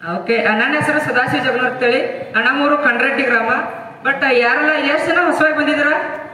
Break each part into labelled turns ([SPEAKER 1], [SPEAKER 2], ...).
[SPEAKER 1] okay ನನ್ನ ಹೆಸರು ಸದಾಶಿವ ಜಗನ್ ಅಂತೇಳಿ ನಮ್ಮೂರು ಕಂಡ್ರೆಡ್ಡಿ ಗ್ರಾಮ ಬಟ್ ಯಾರೆಲ್ಲ ಎಷ್ಟು ಜನ ಹೊಸವಾಗಿ ಬಂದಿದ್ದೀರ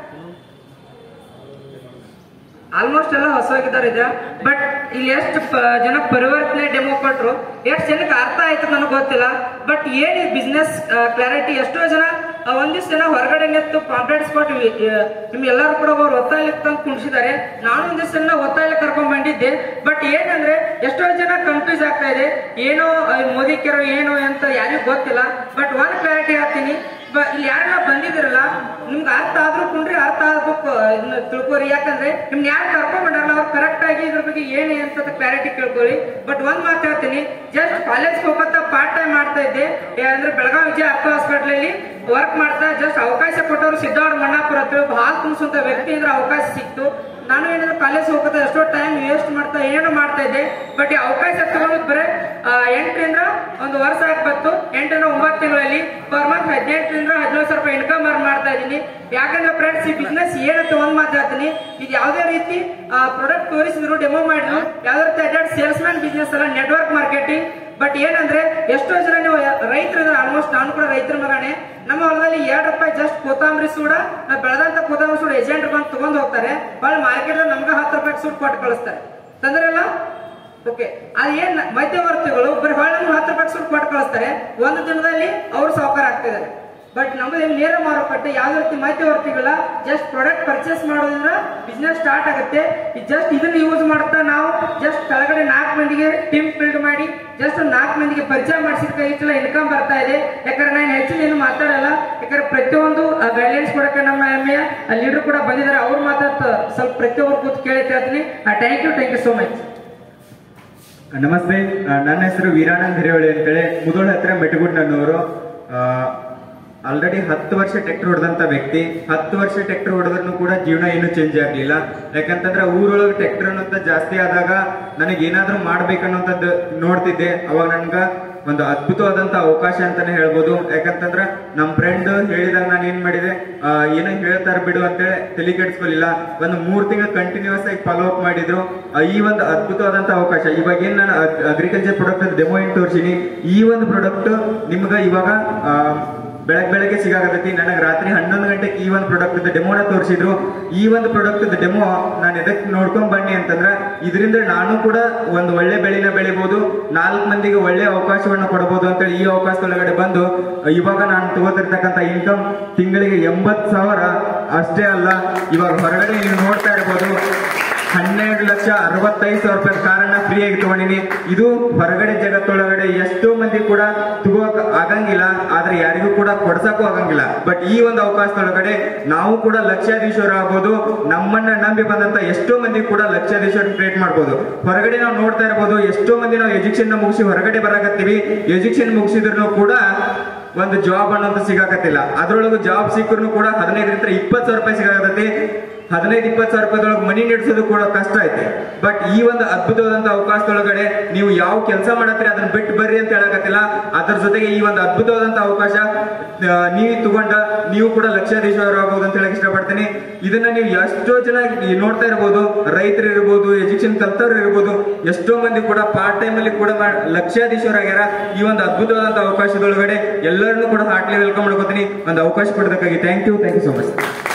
[SPEAKER 1] ಆಲ್ಮೋಸ್ಟ್ ಎಲ್ಲ ಹೊಸವಾಗಿದ್ದಾರೆ ಇದ್ರ ಬಟ್ ಇಲ್ಲಿ ಎಷ್ಟು ಪ- ಜನ ಪರಿವರ್ತನೆ ಡೆಮೋ ಕೊಟ್ರು ಎಷ್ಟು ಜನಕ್ಕೆ ಅರ್ಥ ಆಯ್ತು ನನಗೆ ಗೊತ್ತಿಲ್ಲ ಬಟ್ ಏನ್ ಬಿಸ್ನೆಸ್ ಕ್ಲಾರಿಟಿ ಎಷ್ಟೋ ಜನ ಆ, ಒಂದಿಷ್ಟು ಜನ ಹೊರಗಡೆ ನಿಂತು ಕಾಂಪ್ಲೇಂಟ್ಸ್ ಕೊಟ್ಟು ನಿಮ್ ಎಲ್ಲರೂ ಕೂಡ ಅವ್ರು ಒತ್ತಾಯಕ್ಕೆ ತಂದು ಕುಣಿಸಿದ್ದಾರೆ ನಾನು ಒಂದಿಷ್ಟು ಜನ ಒತ್ತಾಯ ಕರ್ಕೊಂಡ್ ಬಂದಿದ್ದೆ ಬಟ್ ಏನಂದ್ರೆ ಎಷ್ಟೋ ಜನ ಕನ್ಫ್ಯೂಸ್ ಆಗ್ತಾ ಇದೆ ಏನೋ ಆ, ಮೋದಿ ಕೆರೋ ಏನು ಅಂತ ಯಾರಿಗೂ ಗೊತ್ತಿಲ್ಲ ಬಟ್ ಒಂದ್ ಕ್ಲಾರಿಟಿ ಹೇಳ್ತೀನಿ ಬ- ಇಲ್ಲಿ ಯಾರೆಲ್ಲ ಬಂದಿದಿರಲ್ಲ ನಿಮ್ಗೆ ಅರ್ಥ ಆದ್ರೂ ಕುಂಡ್ರಿ ಅರ್ಥ ಆಗ್ಬೇಕು ಇದನ್ನ ತಿಳ್ಕೊರಿ ಯಾಕಂದ್ರೆ ನಿಮ್ನ ಯಾರು ಕರ್ಕೊಂಡ್ ಬಂದಾರಲ್ಲ ಅವ್ರು ಕರೆಕ್ಟ್ ಆಗಿ ಇದ್ರ ಬಗ್ಗೆ ಏನು ಅಂತ ಕ್ಲಾರಿಟಿ ಕೇಳ್ಕೊಳ್ಳಿ ಬಟ್ ಒಂದ್ ಮಾತು ಹೇಳ್ತೀನಿ ಜಸ್ಟ್ ಕಾಲೇಜ್ ಹೋಗತ್ತಾ ಪಾರ್ಟ್ ಟೈಮ್ ಮಾಡ್ತಾ ಇದ್ದೆ ಏ- ಅಂದ್ರೆ ಬೆಳಗಾವಿ ವಿಜಯ ಅರ್ಥ ಹಾಸ್ಪಿಟಲ್ ಅಲ್ಲಿ ವರ್ಕ್ ಮಾಡ್ತಾ ಜಸ್ಟ್ ಅವಕಾಶ ಕೊಟ್ಟವರು ಸಿದ್ದವಾಡ ಮಣ್ಣಾಪುರ ಹತ್ರ ಹಾಲ್ ತುಂಬಿಸುವಂತ ವ್ಯಕ್ತಿ ಇದ್ರೆ ಅವಕಾಶ ಸಿಕ್ತು ನಾನು ಏನಾದ್ರು ಕಾಲೇಜ್ ಹೋಗ್ತಾ ಎಷ್ಟೋ ಟೈಮ್ ವೇಸ್ಟ್ ಮಾಡ್ತಾ ಏನೋ ಮಾಡ್ತಾ ಇದ್ದೆ ಬಟ್ ಈ ಅವಕಾಶ ತಗೊಂಡು ಬರೀ ಆ, ಎಂಟರಿಂದ ಒಂದು ವರ್ಷ ಆಗಿ ಬಂತು ಎಂಟರಿಂದ ಒಂಬತ್ತು ತಿಂಗಳಲ್ಲಿ ಪರ್ ಮಂತ್ ಹದಿನೆಂಟರಿಂದ ಹದಿನೇಳು ಸಾವಿರ ರೂಪಾಯಿ ಇನ್ಕಮ್ ಅರ್ನ್ ಮಾಡ್ತಾ ಇದ್ದೀನಿ ಯಾಕಂದ್ರೆ ಫ್ರೆಂಡ್ಸ್ ಈ ಬಿಸ್ನೆಸ್ ಏನಂತ ಒಂದ್ ಮಾತು ಹೇಳ್ತೀನಿ ಇದು ಯಾವುದೇ ರೀತಿ ಪ್ರಾಡಕ್ಟ್ ತೋರಿಸಿದ್ರು ಡೆಮೋ ಮಾಡಿದ್ರು ಯಾವ್ದೇ ರೀತಿ ಅಡ್ಡಾಡ್ ಸೇಲ್ಸ್ ಮ್ಯಾನ್ ಬಿಸ್ನೆಸ್ ಅಲ್ಲ ನೆಟ್ವರ್ಕ್ ಮಾರ್ಕೆಟಿಂಗ್ ಬಟ್ ಏನಂದ್ರೆ ಎಷ್ಟೋ ಜನ ನೀವು ರೈತರು ಆಲ್ಮೋಸ್ಟ್ ನಾನು ಕೂಡ ರೈತರ ಮಗನೇ ನಮ್ಮ ಹೊಲದಲ್ಲಿ ಎರಡು ರೂಪಾಯಿ ಜಸ್ಟ್ ಕೊತ್ತಂಬರಿ ಸೂಡ ನಾವು ಬೆಳೆದಂತ ಕೊತ್ತಂಬರಿ ಸೂಡ ಏಜೆಂಟ್ ಬಂದು ತಗೊಂಡ್ ಹೋಗ್ತಾರೆ ಹೊಳ್ಳಿ ಮಾರ್ಕೆಟ್ ನಮ್ಗೆ ಹತ್ತು ರೂಪಾಯಿ ಸೂಟ್ ಕೊಟ್ಟು ಕಳಿಸ್ತಾರೆ ತಂದ್ರಲ್ಲ ಓಕೆ ಅದು ಏನ್ ಮಧ್ಯವರ್ತಿಗಳು ಬರೀ ಹೊಳ್ಳಿ ನಮ್ಗೆ ಹತ್ತು ರೂಪಾಯಿ ಸೂಟ್ ಕೊಟ್ಟು ಕಳಿಸ್ತಾರೆ ಒಂದು ದಿನದಲ್ಲಿ ಅವ್ರು ಸಾವುಕಾರ ಆಗ್ತಿದ್ದಾರೆ ಬಟ್ ನಮ್ಮದು ನೇರ ಮಾರುಕಟ್ಟೆ ಯಾವ್ದೇ ರೀತಿ ಮಧ್ಯವರ್ತಿಗಳ ಜಸ್ಟ್ ಪ್ರಾಡಕ್ಟ್ ಪರ್ಚೇಸ್ ಮಾಡೋದ್ರಿಂದ ಬಿಸ್ನೆಸ್ ಸ್ಟಾರ್ಟ್ ಆಗುತ್ತೆ ಜಸ್ಟ್ ಇದನ್ನ ಯೂಸ್ ಮಾಡ್ತಾ ನಾವು ಜಸ್ಟ್ ಕೆಳಗಡೆ ನಾಲ್ಕು ಮಂದಿಗೆ ಟೀಮ್ ಬಿಲ್ಡ್ ಮಾಡಿ ಜಸ್ಟ್ ನಾಲ್ಕು ಮಂದಿಗೆ ಪರಿಚಯ ಮಾಡಿಸಿದ ಇಷ್ಟೆಲ್ಲ ಇನ್ಕಮ್ ಬರ್ತಾ ಇದೆ ಯಾಕಂದ್ರೆ ನಾನು ಹೆಚ್ಚಿನ ಏನು ಮಾತಾಡಲ್ಲ ಯಾಕಂದ್ರೆ ಪ್ರತಿಯೊಂದು ಗೈಡ್ಲೈನ್ಸ್ ಕೊಡಕ್ಕೆ ನಮ್ಮ ಹೆಮ್ಮೆಯ ಲೀಡರ್ ಕೂಡ ಬಂದಿದ್ದಾರೆ ಅವ್ರು ಮಾತಾಡ್ತಾ ಸ್ವಲ್ಪ ಪ್ರತಿಯೊಬ್ಬರು ಕೂತು ಕೇಳಿ ಹೇಳ್ತೀನಿ thank you thank you so much
[SPEAKER 2] ನಮಸ್ತೆ ಆ, ನನ್ನ ಹೆಸರು ವೀರಾನಂದ್ ಹಿರೇವಳಿ ಅಂತೇಳಿ ಮುದೋಳ ಹತ್ರ ಮೆಟಗುಡ್ನವರು ಆಲ್ರೆಡಿ ಹತ್ತು ವರ್ಷ ಟ್ರ್ಯಾಕ್ಟರ್ ಹೊಡೆದಂತ ವ್ಯಕ್ತಿ ಹತ್ತು ವರ್ಷ ಟ್ರ್ಯಾಕ್ಟರ್ ಹೊಡೆದ್ರು ಕೂಡ ಜೀವನ ಏನು ಚೇಂಜ್ ಆಗ್ಲಿಲ್ಲ ಯಾಕಂತಂದ್ರೆ ಊರೊಳಗೆ ಟ್ರ್ಯಾಕ್ಟರ್ ಅನ್ನೋಂಥ ಜಾಸ್ತಿ ಆದಾಗ ನನಗೆ ಏನಾದ್ರೂ ಮಾಡ್ಬೇಕನ್ನೋಂಥದ್ದು ನೋಡ್ತಿದ್ದೆ ಅವಾಗ ನನ್ಗ ಒಂದು ಅದ್ಭುತವಾದಂತ ಅವಕಾಶ ಅಂತಾನೆ ಹೇಳ್ಬೋದು ಯಾಕಂತಂದ್ರ ನಮ್ ಫ್ರೆಂಡ್ ಹೇಳಿದಾಗ ನಾನು ಏನ್ ಮಾಡಿದೆ ಆ, ಏನೋ ಹೇಳ್ತಾರ ಬಿಡು ಅಂತೇಳಿ ತಲೆ ಕೆಡಿಸ್ಕೊಲಿಲ್ಲ ಒಂದು ಮೂರ್ ತಿಂಗಳು ಕಂಟಿನ್ಯೂಸ್ ಆಗಿ ಫಾಲೋ ಅಪ್ ಮಾಡಿದ್ರು ಆ, ಈ ಒಂದು ಅದ್ಭುತವಾದಂತ ಅವಕಾಶ ಇವಾಗ ಏನ್ ನಾನು ಅಗ್ರಿಕಲ್ಚರ್ ಪ್ರಾಡಕ್ಟ್ ಡೆಮೋ ಏನ್ ತೋರಿಸಿನಿ ಈ ಒಂದು ಪ್ರಾಡಕ್ಟ್ ನಿಮ್ಗ ಇವಾಗ ಆ, ಬೆಳಗ್ ಬೆಳಗ್ಗೆ ಸಿಗಾಕತೈತಿ ನನಗೆ ರಾತ್ರಿ ಹನ್ನೊಂದು ಗಂಟೆಗೆ ಈ ಒಂದು ಪ್ರಾಡಕ್ಟ್ ಡೆಮೋನ ತೋರಿಸಿದ್ರು ಈ ಒಂದು ಪ್ರಾಡಕ್ಟ್ ಡೆಮೋ ನಾನು ಎದಕ್ ನೋಡ್ಕೊಂಡ್ ಬನ್ನಿ ಅಂತಂದ್ರೆ ಇದರಿಂದ ನಾನು ಕೂಡ ಒಂದು ಒಳ್ಳೆ ಬೆಳೆನ ಬೆಳಿಬಹುದು ನಾಲ್ಕು ಮಂದಿಗೆ ಒಳ್ಳೆ ಅವಕಾಶವನ್ನು ಕೊಡಬಹುದು ಅಂತೇಳಿ ಈ ಅವಕಾಶದೊಳಗಡೆ ಬಂದು ಇವಾಗ ನಾನು ತಗೋತಿರ್ತಕ್ಕಂಥ ಇನ್ಕಮ್ ತಿಂಗಳಿಗೆ ಎಂಬತ್ ಸಾವಿರ ಅಷ್ಟೇ ಅಲ್ಲ ಇವಾಗ ಹೊರಗಡೆ ನೀವು ನೋಡ್ತಾ ಇರ್ಬೋದು ಹನ್ನೆರಡು ಲಕ್ಷ ಅರವತ್ತೈದು ಸಾವಿರ ರೂಪಾಯಿ ಕಾರನ್ನ ಫ್ರೀ ಆಗಿ ತಗೊಂಡಿನಿ ಇದು ಹೊರಗಡೆ ಜಗತ್ತೊಳಗಡೆ ಎಷ್ಟೋ ಮಂದಿ ಕೂಡ ತಗೋಕ್ ಆಗಂಗಿಲ್ಲ ಆದ್ರೆ ಯಾರಿಗೂ ಕೂಡ ಕೊಡ್ಸಕ್ಕೂ ಆಗಂಗಿಲ್ಲ ಬಟ್ ಈ ಒಂದು ಅವಕಾಶದೊಳಗಡೆ ನಾವು ಕೂಡ ಲಕ್ಷಾಧೀಶ್ವರ ಆಗ್ಬೋದು ನಮ್ಮನ್ನ ನಂಬಿ ಬಂದಂತ ಎಷ್ಟೋ ಮಂದಿ ಕೂಡ ಲಕ್ಷಾಧೀಶ್ವರ ಕ್ರಿಯೇಟ್ ಮಾಡ್ಬೋದು ಹೊರಗಡೆ ನಾವು ನೋಡ್ತಾ ಇರ್ಬೋದು ಎಷ್ಟೋ ಮಂದಿ ನಾವು ಎಜುಕೇಶನ್ ಮುಗಿಸಿ ಹೊರಗಡೆ ಬರಾಕತ್ತೀವಿ ಎಜುಕೇಶನ್ ಮುಗಿಸಿದ್ರು ಕೂಡ ಒಂದು ಜಾಬ್ ಅನ್ನೋದು ಸಿಗಾಕತ್ತಿಲ್ಲ ಅದ್ರೊಳಗೆ ಜಾಬ್ ಸಿಕ್ಕರು ಕೂಡ ಹದಿನೈದರಿಂದ ಇಪ್ಪತ್ತು ಸಾವಿರ ರೂಪಾಯಿ ಸಿಗಾಕತ್ತೈತಿ ಹದಿನೈದು ಇಪ್ಪತ್ತು ಸಾವಿರ ರೂಪಾಯಿದೊಳಗೆ ಮನಿ ನಡೆಸೋದು ಕೂಡ ಕಷ್ಟ ಐತೆ ಬಟ್ ಈ ಒಂದು ಅದ್ಭುತವಾದಂತ ಅವಕಾಶದೊಳಗಡೆ ನೀವು ಯಾವ ಕೆಲಸ ಮಾಡತ್ರಿ ಅದನ್ನ ಬಿಟ್ಟು ಬರ್ರಿ ಅಂತ ಹೇಳಕತ್ತಿಲ್ಲ ಅದ್ರ ಜೊತೆಗೆ ಈ ಒಂದು ಅದ್ಭುತವಾದಂತ ಅವಕಾಶ ಆ, ನೀವು ತಗೊಂಡ ನೀವು ಕೂಡ ಲಕ್ಷಾಧೀಶ್ವರ ಆಗ್ಬೋದು ಅಂತ ಹೇಳಕ್ ಇಷ್ಟಪಡ್ತೀನಿ ಇದನ್ನ ನೀವು ಎಷ್ಟೋ ಜನ ಈ ನೋಡ್ತಾ ಇರ್ಬೋದು ರೈತರು ಇರ್ಬೋದು ಎಜುಕೇಶನ್ ಕಲ್ತವ್ರು ಇರ್ಬೋದು ಎಷ್ಟೋ ಮಂದಿ ಕೂಡ ಪಾರ್ಟ್ ಟೈಮ್ ಅಲ್ಲಿ ಕೂಡ ಮಾಡ್- ಲಕ್ಷಾಧೀಶ್ವರ ಆಗ್ಯಾರ ಈ ಒಂದು ಅದ್ಭುತವಾದಂತ ಅವಕಾಶದೊಳಗಡೆ ಎಲ್ಲರನ್ನೂ ಕೂಡ ಹಾರ್ಟ್ಲಿ ವೆಲ್ಕಮ್ ಮಾಡ್ಕೋತೀನಿ ಒಂದು ಅವಕಾಶ ಕೊಡೋದಕ್ಕಾಗಿ thank you thank you so much